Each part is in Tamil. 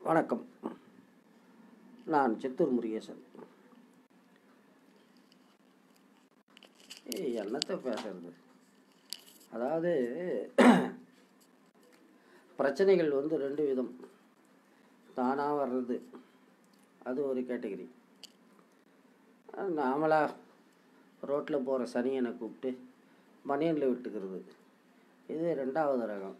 வணக்கம் நான் சித்தூர் முருகேசன் ஏய் என்னத்தை பேசுறது அதாவது பிரச்சனைகள் வந்து ரெண்டு விதம் தானாக வர்றது அது ஒரு கேட்டகரி நாமளா ரோட்டில் போகிற சனியனை கூப்பிட்டு பனியனில் விட்டுக்கிறது இது ரெண்டாவது ரகம்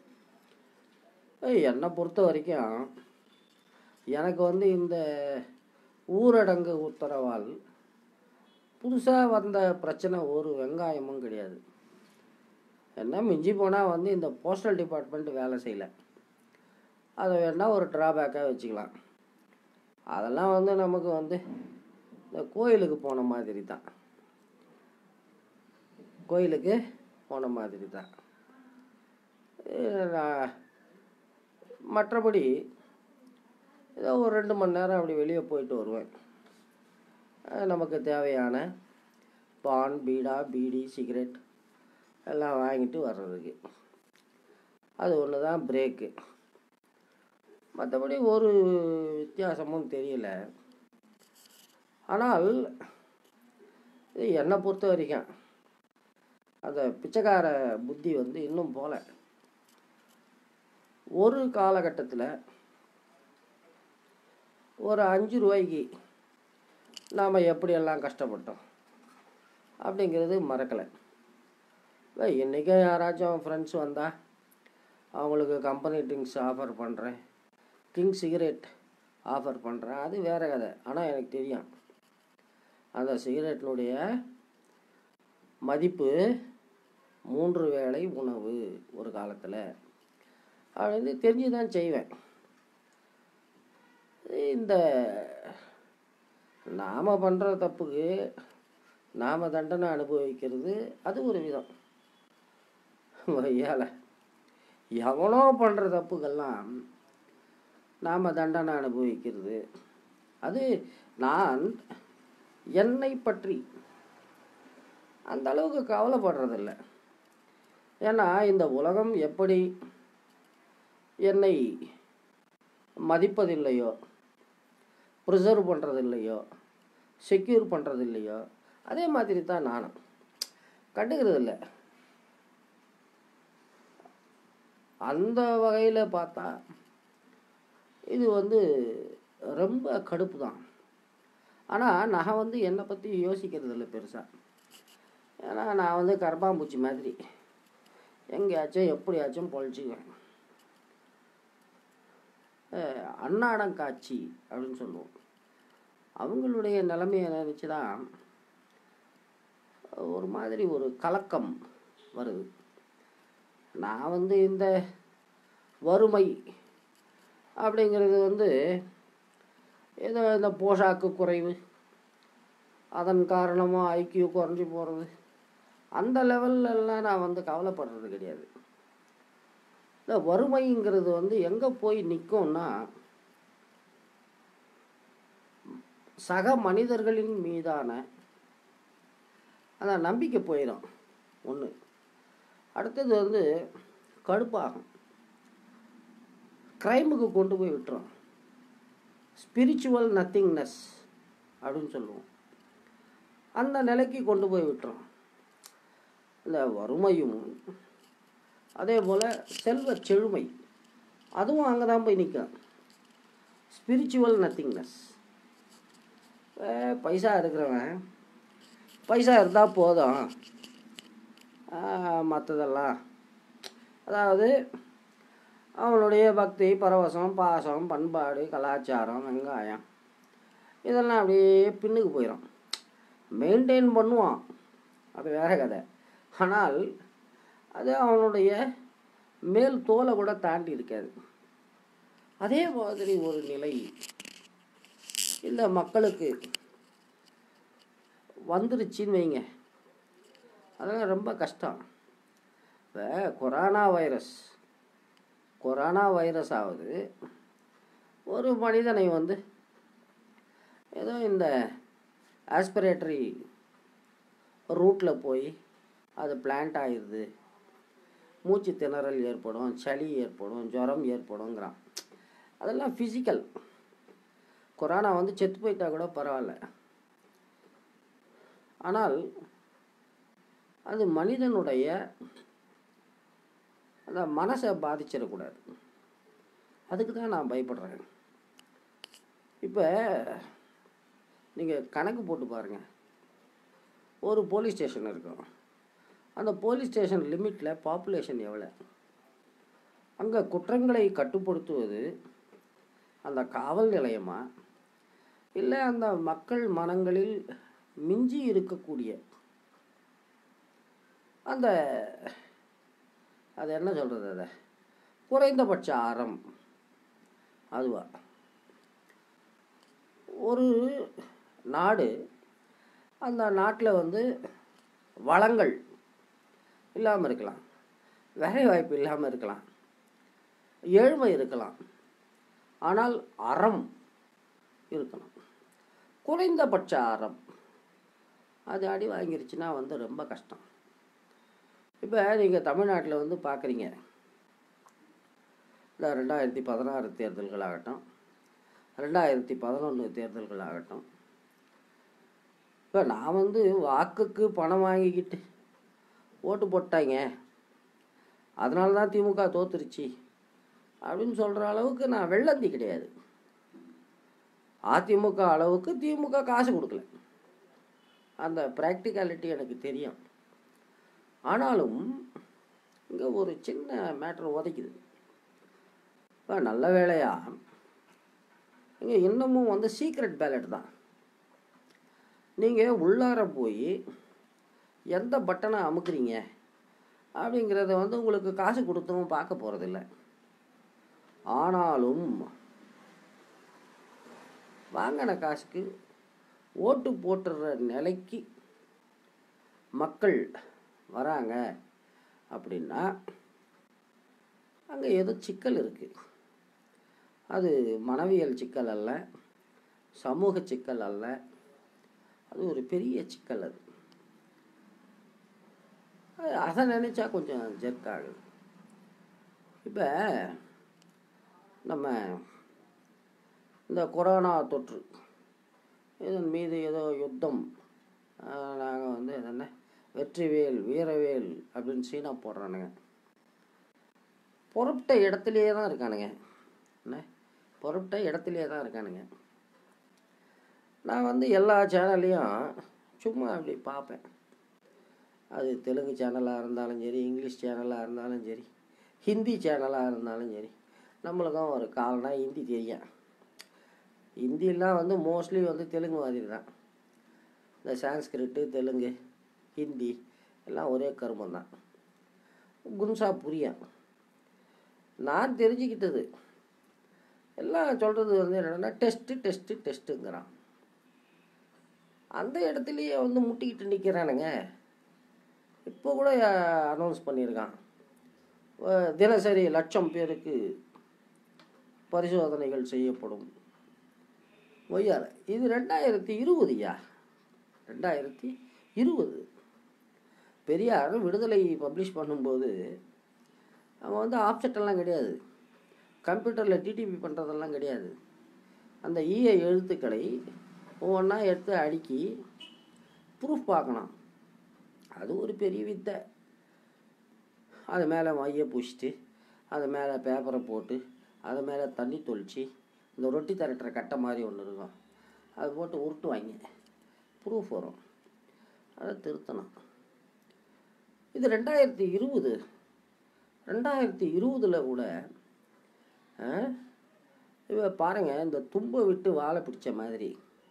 ஏய், என்னை பொறுத்த வரைக்கும் எனக்கு வந்து இந்த ஊரடங்கு உத்தரவால் புதுசாக வந்த பிரச்சனை ஒரு வெங்காயமும் கிடையாது என்ன மிஞ்சி போனால் வந்து இந்த போஸ்டல் டிபார்ட்மெண்ட் வேலை செய்யலை அதை வேணால் ஒரு ட்ராபேக்காக வச்சுக்கலாம் அதெல்லாம் வந்து நமக்கு வந்து இந்த கோயிலுக்கு போன மாதிரி தான் கோயிலுக்கு போன மாதிரி தான் நான் மற்றபடி ஏதோ ஒரு ரெண்டு மணி நேரம் அப்படி வெளியே போயிட்டு வருவேன் அஹ் நமக்கு தேவையான பான் பீடா பீடி சிகரெட் எல்லாம் வாங்கிட்டு வர்றதுக்கு அது ஒன்று தான் பிரேக்கு மற்றபடி ஒரு வித்தியாசமும் தெரியல ஆனால் இது என்னை பொறுத்த வரைக்கும் அந்த பிச்சைக்கார புத்தி வந்து இன்னும் போல ஒரு காலகட்டத்தில் ஒரு அஞ்சு ரூபாய்க்கு நாம் எப்படியெல்லாம் கஷ்டப்பட்டோம் அப்படிங்கிறது மறக்கலை இன்றைக்கும் யாராச்சும் ஃப்ரெண்ட்ஸ் வந்தால் அவங்களுக்கு கம்பெனி ட்ரிங்க்ஸ் ஆஃபர் பண்ணுறேன் கிங் சிகரெட் ஆஃபர் பண்ணுறேன் அது வேறு கதை ஆனால் எனக்கு தெரியும் அந்த சிகரெட்டினுடைய மதிப்பு மூன்று வேளை உணவு ஒரு காலத்தில் அப்படின்னு தெரிஞ்சு தான் செய்வேன் இந்த நாம் பண்ணுற தப்புக்கு நாம் தண்டனை அனுபவிக்கிறது அது ஒரு விதம் ஐயால எவனோ பண்ணுற தப்புக்கெல்லாம் நாம் தண்டனை அனுபவிக்கிறது அது நான் என்னை பற்றி அந்த அளவுக்கு கவலைப்படுறதில்ல ஏன்னா இந்த உலகம் எப்படி என்னை மதிப்பதில்லையோ ப்ரிசர்வ் பண்ணுறதில்லையோ செக்யூர் பண்ணுறதில்லையோ அதே மாதிரி தான் நானும் கண்டுக்கிறது இல்லை அந்த வகையில் பார்த்தா இது வந்து ரொம்ப கடுப்பு தான் ஆனால் நான் வந்து என்னை பற்றி யோசிக்கிறது இல்லை பெருசாக ஏன்னா நான் வந்து கரப்பாம்பூச்சி மாதிரி எங்கேயாச்சும் எப்படியாச்சும் பொழைச்சிக்குவேன் அஹ் அன்னாடம் காட்சி அப்படின்னு சொல்லுவோம் அவங்களுடைய நிலைமையை நினச்சி தான் ஒரு மாதிரி ஒரு கலக்கம் வருது நான் வந்து இந்த வறுமை அப்படிங்கிறது வந்து ஏதோ இந்த போஷாக்கு குறைவு அதன் காரணமாக ஐக்கியூ குறைஞ்சி போகிறது அந்த லெவல்லலாம் நான் வந்து கவலைப்படுறது கிடையாது இந்த வறுமைங்கிறது வந்து எங்கே போய் நிற்கும்னா சக மனிதர்களின் மீதான அந்த நம்பிக்கை போயிடும் ஒன்று அடுத்தது வந்து கடுப்பாகும் க்ரைமுக்கு கொண்டு போய் விட்டுரும் ஸ்பிரிச்சுவல் நத்திங்னஸ் அப்படின்னு சொல்லுவோம் அந்த நிலைக்கு கொண்டு போய் விட்டுரும் இந்த வறுமையும் அதே போல் செல்வ செழுமை அதுவும் அங்கே தான் போய் நிற்கும் ஸ்பிரிச்சுவல் நத்திங்னஸ் பைசா இருக்கிறவன் பைசா இருந்தால் போதும் மற்றதெல்லாம் அதாவது அவனுடைய பக்தி பரவசம் பாசம் பண்பாடு கலாச்சாரம் வெங்காயம் இதெல்லாம் அப்படியே பின்னுக்கு போயிடும் மெயின்டைன் பண்ணுவான் அது வேற கதை ஆனால் அது அவனுடைய மேல் தோலை கூட தாண்டி இருக்காது அதே மாதிரி ஒரு நிலை இந்த மக்களுக்கு வந்துருச்சின்னு வைங்க அதெல்லாம் ரொம்ப கஷ்டம் இப்போ கொரோனா வைரஸ் கொரோனா வைரஸ் ஆகுது ஒரு மனிதனை வந்து ஏதோ இந்த ஆஸ்பிரேட்டரி ரூட்டில் போய் அது பிளான்ட் ஆயிடுது மூச்சு திணறல் ஏற்படும் சளி ஏற்படும் ஜுரம் ஏற்படுங்கிறான் அதெல்லாம் ஃபிசிக்கல் கொரோனா வந்து செத்து போயிட்டா கூட பரவாயில்ல ஆனால் அது மனிதனுடைய அந்த மனசை பாதிச்சிடக்கூடாது அதுக்கு தான் நான் பயப்படுறேன் இப்போ நீங்கள் கணக்கு போட்டு பாருங்கள் ஒரு போலீஸ் ஸ்டேஷன் இருக்கும் அந்த போலீஸ் ஸ்டேஷன் லிமிட்டில் பாப்புலேஷன் எவ்வளோ அங்கே குற்றங்களை கட்டுப்படுத்துவது அந்த காவல் நிலையமா இல்லை அந்த மக்கள் மனங்களில் மிஞ்சி இருக்கக்கூடிய அந்த அது என்ன சொல்கிறது அதை குறைந்தபட்ச அறம் அதுவா ஒரு நாடு அந்த நாட்டில் வந்து வளங்கள் இல்லாமல் இருக்கலாம் வேலை வாய்ப்பு இல்லாமல் இருக்கலாம் ஏழ்மை இருக்கலாம் ஆனால் அறம் இருக்கணும் குறைந்தபட்ச அறம் அது அடி வாங்கிருச்சுன்னா வந்து ரொம்ப கஷ்டம் இப்போ நீங்கள் தமிழ்நாட்டில் வந்து பார்க்குறீங்க இந்த ரெண்டாயிரத்தி பதினாறு தேர்தல்கள் ஆகட்டும் ரெண்டாயிரத்தி பதினொன்று தேர்தல்கள் ஆகட்டும் இப்போ நான் வந்து வாக்குக்கு பணம் வாங்கிக்கிட்டு ஓட்டு போட்டாங்க அதனால தான் திமுக தோத்துருச்சு அப்படின்னு சொல்கிற அளவுக்கு நான் வெள்ளந்தி கிடையாது அதிமுக அளவுக்கு திமுக காசு கொடுக்கல அந்த ப்ராக்டிகாலிட்டி எனக்கு தெரியும் ஆனாலும் இங்கே ஒரு சின்ன மேட்ரு உதைக்குது இப்போ நல்ல வேலையா இங்கே இன்னமும் வந்து சீக்ரெட் பேலட் தான் நீங்கள் உள்ளார போய் எந்த பட்டனை அமுக்குறீங்க அப்படிங்கிறத வந்து உங்களுக்கு காசு கொடுத்தும் பார்க்க போகிறதில்ல ஆனாலும் வாங்கின காசுக்கு ஓட்டு போட்டுற நிலைக்கு மக்கள் வராங்க அப்படின்னா அங்கே ஏதோ சிக்கல் இருக்குது அது மனவியல் சிக்கல் அல்ல சமூக சிக்கல் அல்ல அது ஒரு பெரிய சிக்கல் அது அது- அதை நினச்சா கொஞ்சம் ஜெர்க் ஆகுது இப்போ நம்ம இந்த கொரோனா தொற்று இதன் மீது ஏதோ யுத்தம் நாங்கள் வந்து என்ன வெற்றிவேல் வீரவேல் அப்படின்னு சீனா போடுறானுங்க பொறுப்பிட்ட இடத்துலையே தான் இருக்கானுங்க என்ன பொறுப்பிட்ட இடத்துலையே தான் இருக்கானுங்க நான் வந்து எல்லா சேனல்லையும் சும்மா அப்படி பார்ப்பேன் அது தெலுங்கு சேனலாக இருந்தாலும் சரி இங்கிலீஷ் சேனலாக இருந்தாலும் சரி ஹிந்தி சேனலாக இருந்தாலும் சரி நம்மளுக்கும் ஒரு காலனா ஹிந்தி தெரியும் ஹிந்திலாம் வந்து மோஸ்ட்லி வந்து தெலுங்கு மாதிரி தான் இந்த சான்ஸ்கிரிட்டு தெலுங்கு ஹிந்தி எல்லாம் ஒரே கருமம் தான் குன்சா புரியும் நான் தெரிஞ்சுக்கிட்டது எல்லாம் சொல்கிறது வந்து என்னென்னா டெஸ்ட்டு டெஸ்ட்டு டெஸ்ட்டுங்கிறான் அந்த இடத்துலையே வந்து முட்டிக்கிட்டு நிற்கிறானுங்க இப்போ கூட அனௌன்ஸ் பண்ணியிருக்கான் அஹ் தினசரி லட்சம் பேருக்கு பரிசோதனைகள் செய்யப்படும் ஒய்யார இது ரெண்டாயிரத்தி இருபதுயா ரெண்டாயிரத்தி இருபது பெரியார் விடுதலை பப்ளிஷ் பண்ணும்போது அவன் வந்து ஆப்செட்டெல்லாம் கிடையாது கம்ப்யூட்டரில் டிடிபி பண்ணுறதெல்லாம் கிடையாது அந்த ஈய எழுத்துக்களை ஒவ்வொன்றா எடுத்து அடுக்கி ப்ரூஃப் பார்க்கணும் அது ஒரு பெரிய வித்தை அது மேலே மைய பூசிட்டு அது மேலே பேப்பரை போட்டு அது மேலே தண்ணி தொளிச்சு இந்த ரொட்டி திரட்டுற கட்டை மாதிரி ஒன்று இருக்கும் அது போட்டு உருட்டு வாங்கி ப்ரூஃப் வரும் அதை திருத்தணும் இது ரெண்டாயிரத்தி இருபது ரெண்டாயிரத்தி இருபதில் கூட ஆ, இவ பாருங்க இந்த தும்பை விட்டு வாழை பிடிச்ச மாதிரி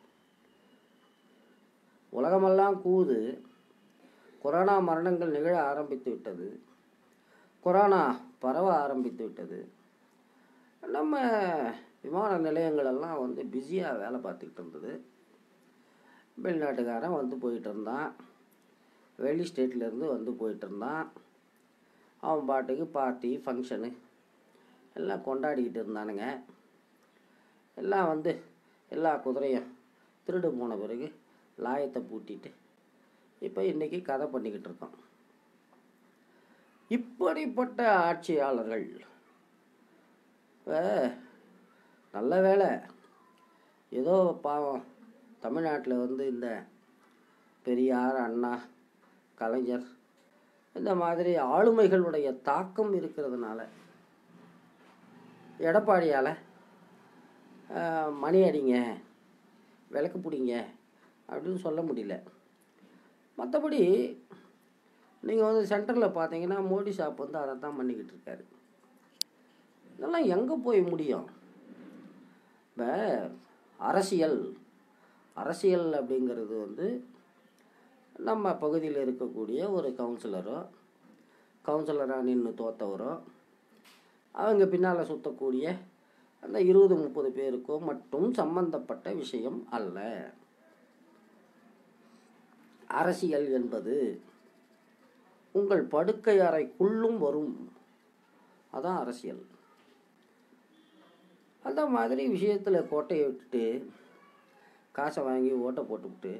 உலகமெல்லாம் கூது கொரோனா மரணங்கள் நிகழ ஆரம்பித்து விட்டது கொரோனா பரவ ஆரம்பித்து விட்டது நம்ம விமான நிலையங்களெல்லாம் வந்து பிஸியாக வேலை பார்த்துக்கிட்டு இருந்தது வெளிநாட்டுக்காரன் வந்து போயிட்டு இருந்தான் வெளி ஸ்டேட்லேருந்து வந்து போயிட்டு இருந்தான் அவன் பாட்டுக்கு பார்ட்டி ஃபங்க்ஷனு எல்லாம் கொண்டாடிக்கிட்டு இருந்தானுங்க எல்லாம் வந்து எல்லா குதிரையும் திருடு போன பிறகு லாயத்தை பூட்டிட்டு இப்போ இன்றைக்கி கதை பண்ணிக்கிட்டு இருக்கோம் இப்படிப்பட்ட ஆட்சியாளர்கள் இப்ப நல்ல வேளை ஏதோ பாவம் தமிழ்நாட்டில் வந்து இந்த பெரியார் அண்ணா கலைஞர் இந்த மாதிரி ஆளுமைகளுடைய தாக்கம் இருக்கிறதுனால எடப்பாடியால் மணி அடிங்க விளக்கு பிடிங்க அப்படின்னு சொல்ல முடியல மற்றபடி நீங்கள் வந்து சென்டரில் பார்த்தீங்கன்னா மோடி ஷாப் வந்து அதை தான் பண்ணிக்கிட்டு இருக்காரு இதெல்லாம் எங்கே போய் முடியும் இப்போ அரசியல் அரசியல் அப்படிங்கிறது வந்து நம்ம பகுதியில் இருக்கக்கூடிய ஒரு கவுன்சிலரோ கவுன்சிலராக நின்று தோத்தவரோ அவங்க பின்னால் சுற்றக்கூடிய அந்த இருபது முப்பது பேருக்கோ மட்டும் சம்பந்தப்பட்ட விஷயம் அல்ல அரசியல் என்பது உங்கள் படுக்கை அறைக்குள்ளும் வரும் அதான் அரசியல் அந்த மாதிரி விஷயத்தில் கோட்டையை விட்டுட்டு காசை வாங்கி ஓட்டை போட்டுவிட்டு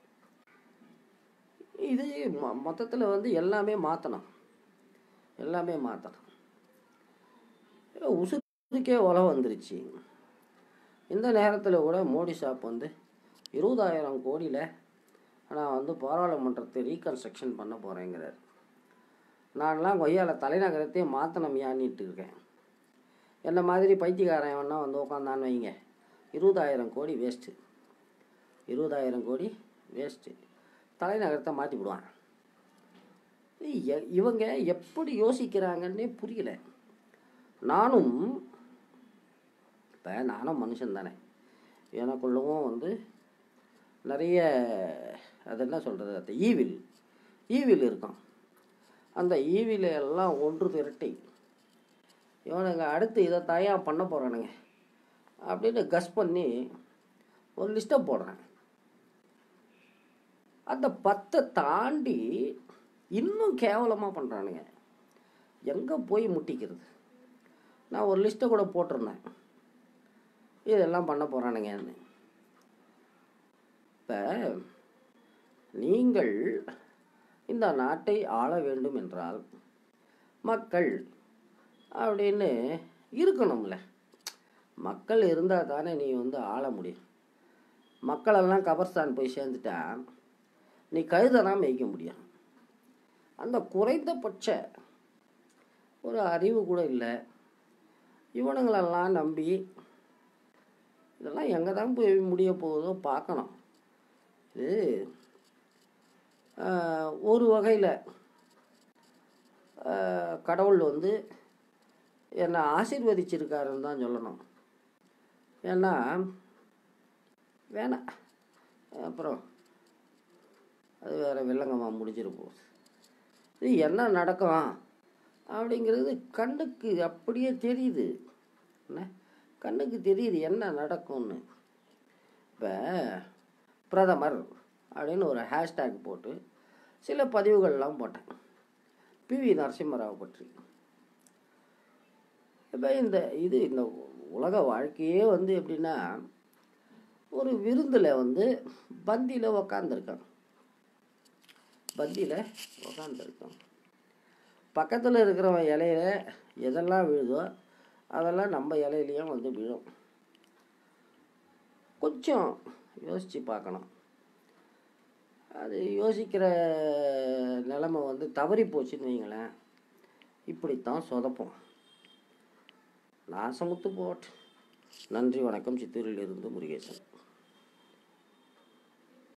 இது மொ மொத்தத்தில் வந்து எல்லாமே மாற்றணும் எல்லாமே மாற்றணும் உசுக்கே உலம் வந்துருச்சு இந்த நேரத்தில் கூட மோடி ஷாப் வந்து இருபதாயிரம் கோடியில் நான் வந்து பாராளுமன்றத்தை ரீகன்ஸ்ட்ரக்ஷன் பண்ண போகிறேங்கிறார் நான்லாம் கொய்யால தலைநகரத்தையே மாற்றணும் யான்னிட்டு இருக்கேன் என்ன மாதிரி பைத்தியக்காரன் வேணா வந்து உட்காந்தான்னு வைங்க இருபதாயிரம் கோடி வேஸ்ட்டு இருபதாயிரம் கோடி வேஸ்ட்டு தலைநகரத்தை மாற்றி விடுவான் இ- இவங்க எப்படி யோசிக்கிறாங்கன்னே புரியல நானும் இப்போ நானும் மனுஷன் தானே எனக்குள்ளவும் வந்து நிறைய அது என்ன சொல்கிறது அந்த ஈவில் ஈவில் இருக்கும் அந்த ஈவில எல்லாம் ஒன்று திரட்டி இவனுங்க அடுத்து இதை தயா பண்ண போகிறானுங்க அப்படின்னு கஸ் பண்ணி ஒரு லிஸ்ட்டை போடுறேன் அந்த பத்தை தாண்டி இன்னும் கேவலமாக பண்ணுறானுங்க எங்கே போய் முட்டிக்கிறது நான் ஒரு லிஸ்ட்டை கூட போட்டிருந்தேன் இதெல்லாம் பண்ண போகிறானுங்கன்னு இப்போ நீங்கள் இந்த நாட்டை ஆள வேண்டும் என்றால் மக்கள் அப்படின்னு இருக்கணும்ல மக்கள் இருந்தால் தானே நீ வந்து ஆள முடியும் மக்களெல்லாம் கபர்ஸ்தான் போய் சேர்ந்துட்டா நீ கழுததான் மேய்க்க முடியும் அந்த குறைந்தபட்ச ஒரு அறிவு கூட இல்லை இவனுங்களெல்லாம் நம்பி இதெல்லாம் எங்கே தான் போய் முடிய போகுதோ பார்க்கணும் இது ஆஹ், ஒரு வகையில் கடவுள் வந்து என்னை ஆசீர்வதிச்சிருக்காருன்னு தான் சொல்லணும் ஏன்னா வேணாம் அப்புறம் அது வேறு வில்லங்கமா முடிஞ்சிட போகுது இது என்ன நடக்கும் அப்படிங்கிறது கண்ணுக்கு அப்படியே தெரியுது என்ன கண்ணுக்கு தெரியுது என்ன நடக்கும்னு இப்போ பிரதமர் அப்படின்னு ஒரு ஹேஷ்டேக் போட்டு சில பதிவுகள்லாம் போட்டேன் பிவி நரசிம்மராவ் பற்றி இப்போ இந்த இது இந்த உலக வாழ்க்கையே வந்து எப்படின்னா ஒரு விருந்தில் வந்து பந்தியில் உக்காந்துருக்கான் பந்தியில் உக்காந்துருக்கான் பக்கத்தில் இருக்கிறவன் இலையில எதெல்லாம் விழுதோ அதெல்லாம் நம்ம இலையிலையும் வந்து விழும் கொஞ்சம் யோசித்து பார்க்கணும் அது யோசிக்கிற நிலைமை வந்து தவறி போச்சுன்னு வைங்களேன் இப்படித்தான் சொதப்போம் நாசமுத்து போட்டு நன்றி வணக்கம் சித்தூரிலிருந்து முருகேசன்